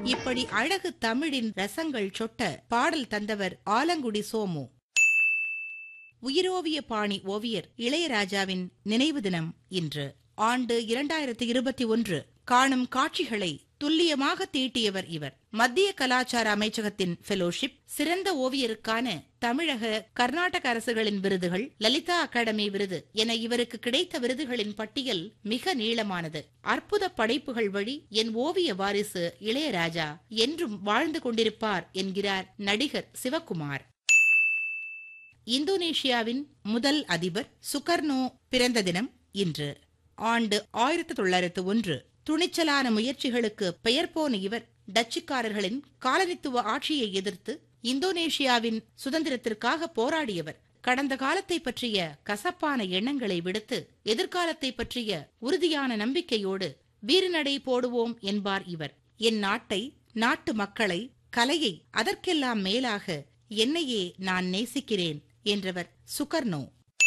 இப்படி அழகு தமிழின் ரசங்கள் சொட்ட பாடல் தந்தவர் ஆலங்குடி சோமு உயிரோவிய பாணி ஓவியர் இளையராஜாவின் நினைவு தினம் இன்று ஆண்டு இரண்டாயிரத்தி இருபத்தி ஒன்று காணும் காட்சிகளை துல்லியமாக தீட்டியவர் இவர் மத்திய கலாச்சார அமைச்சகத்தின் ஃபெலோஷிப் சிறந்த ஓவியருக்கான தமிழக கர்நாடக அரசுகளின் விருதுகள் லலிதா அகாடமி விருது என இவருக்கு கிடைத்த விருதுகளின் பட்டியல் மிக நீளமானது அற்புத படைப்புகள் வழி என் ஓவிய வாரிசு இளையராஜா என்றும் வாழ்ந்து கொண்டிருப்பார் என்கிறார் நடிகர் சிவகுமார் இந்தோனேஷியாவின் முதல் அதிபர் சுகர்னோ பிறந்த தினம் இன்று ஆண்டு ஆயிரத்தி தொள்ளாயிரத்து ஒன்று துணிச்சலான முயற்சிகளுக்கு பெயர் போன இவர் டச்சுக்காரர்களின் காலனித்துவ ஆட்சியை எதிர்த்து இந்தோனேஷியாவின் சுதந்திரத்திற்காக போராடியவர் கடந்த காலத்தை பற்றிய கசப்பான எண்ணங்களை விடுத்து எதிர்காலத்தை பற்றிய உறுதியான நம்பிக்கையோடு வீறுநடை போடுவோம் என்பார் இவர் என் நாட்டை நாட்டு மக்களை கலையை அதற்கெல்லாம் மேலாக என்னையே நான் நேசிக்கிறேன் என்றவர் சுகர்னோ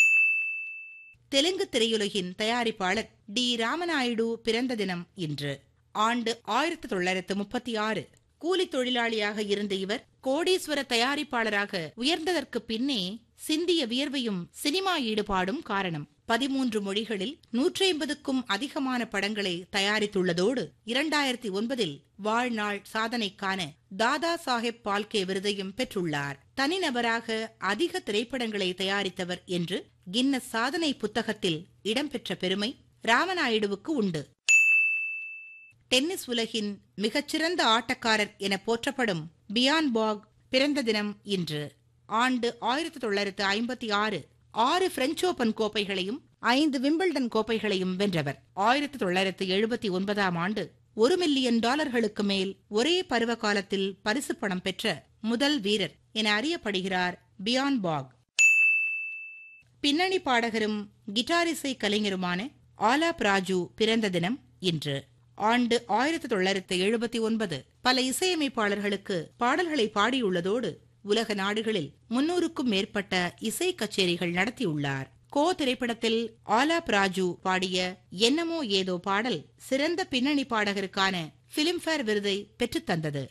தெலுங்கு திரையுலகின் தயாரிப்பாளர் டி ராமநாயுடு பிறந்த தினம் இன்று ஆண்டு ஆயிரத்தி தொள்ளாயிரத்து முப்பத்தி ஆறு கூலி தொழிலாளியாக இருந்த இவர் கோடீஸ்வர தயாரிப்பாளராக உயர்ந்ததற்கு பின்னே சிந்திய வியர்வையும் சினிமா ஈடுபாடும் காரணம் பதிமூன்று மொழிகளில் நூற்றி ஐம்பதுக்கும் அதிகமான படங்களை தயாரித்துள்ளதோடு இரண்டாயிரத்தி ஒன்பதில் வாழ்நாள் சாதனைக்கான தாதா சாஹேப் பால்கே விருதையும் பெற்றுள்ளார் தனிநபராக அதிக திரைப்படங்களை தயாரித்தவர் என்று கின்னஸ் சாதனை புத்தகத்தில் இடம்பெற்ற பெருமை ராமநாயுடுவுக்கு உண்டு டென்னிஸ் உலகின் மிகச்சிறந்த ஆட்டக்காரர் என போற்றப்படும் பியான் பாக் பிறந்த தினம் இன்று ஆண்டு ஆயிரத்தி தொள்ளாயிரத்து ஐம்பத்தி ஆறு ஆறு பிரெஞ்சு ஓபன் கோப்பைகளையும் ஐந்து விம்பிள்டன் கோப்பைகளையும் வென்றவர் ஆயிரத்தி தொள்ளாயிரத்து எழுபத்தி ஒன்பதாம் ஆண்டு ஒரு மில்லியன் டாலர்களுக்கு மேல் ஒரே பருவ காலத்தில் பரிசு பணம் பெற்ற முதல் வீரர் என அறியப்படுகிறார் பியான் பாக் பின்னணி பாடகரும் கிட்டாரிசை கலைஞருமான ஆலாப் ராஜு பிறந்த தினம் இன்று ஆண்டு ஆயிரத்தி தொள்ளாயிரத்து எழுபத்தி ஒன்பது பல இசையமைப்பாளர்களுக்கு பாடல்களை பாடியுள்ளதோடு உலக நாடுகளில் முன்னூறுக்கும் மேற்பட்ட இசை கச்சேரிகள் நடத்தியுள்ளார் கோ திரைப்படத்தில் ஆலாப் ராஜு பாடிய என்னமோ ஏதோ பாடல் சிறந்த பின்னணி பாடகருக்கான பிலிம்பேர் விருதை பெற்றுத்தந்தது